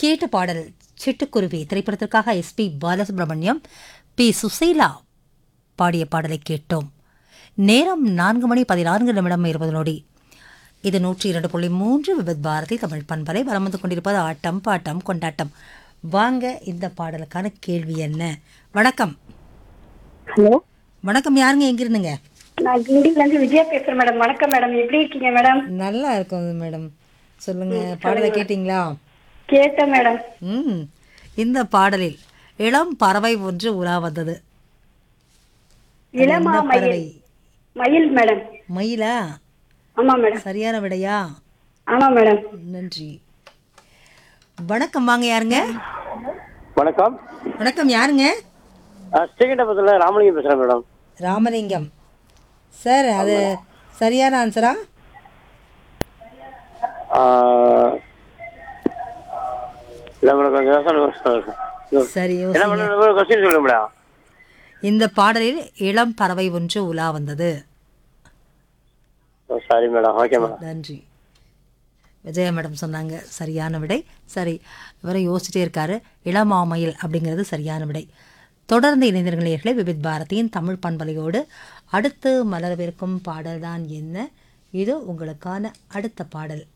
கேட்ட பாடல் சிட்டுக்குருவி திரைப்படத்திற்காக எஸ்பி பாலசுப்ரமணியம் பி சுசீலா பாடிய பாடலை கேட்டோம் நேரம் நான்கு மணி பதினான்கு நிமிடம் இருபது நொடி இது நூற்றி இரண்டு புள்ளி மூன்று விபத் பாரதி தமிழ் பண்பலை வலம் வந்து கொண்டிருப்பது ஆட்டம் பாட்டம் கொண்டாட்டம் வாங்க இந்த பாடலுக்கான கேள்வி என்ன வணக்கம் ஹலோ வணக்கம் யாருங்க எங்கிருந்துங்க நான் கிண்டில இருந்து விஜயா பேசுறேன் மேடம் வணக்கம் மேடம் எப்படி இருக்கீங்க மேடம் நல்லா இருக்கும் மேடம் சொல்லுங்க பாடலை கேட்டிங்களா கேட்டேன் மேடம் ம் இந்த பாடலில் இளம் பறவை ஒன்று உலா வந்தது அது இளமா என்ன மயில் பறவை மயில் மேடம் மயிலா ஆமா மேடம் சரியான விடையா ஆமா மேடம் நன்றி வணக்கம் வாங்க யாருங்க வணக்கம் வணக்கம் யாருங்க ஸ்ரீகண்டபுரத்தில் ராமலிங்கம் பேசுகிறேன் மேடம் ராமலிங்கம் சார் அது சரியான ஆன்சரா இல்லை மேடம் கொஞ்சம் சொல்லுங்க சரி என்ன யோசிங்க மேடம் கொஸ்டின் சொல்லுங்க மேடம் இந்த பாடலில் இளம் பறவை ஒன்று உலா வந்தது சாரி மேடம் ஓகே மேடம் நன்றி விஜயா மேடம் சொன்னாங்க சரியான விடை சரி இவரை யோசிச்சிட்டே இருக்காரு இளமாமயில் அப்படிங்கிறது சரியான விடை தொடர்ந்து இணைந்திருங்களே விபித் பாரதியின் தமிழ் பண்பலையோடு அடுத்து மலரவிருக்கும் பாடல்தான் என்ன இது உங்களுக்கான அடுத்த பாடல்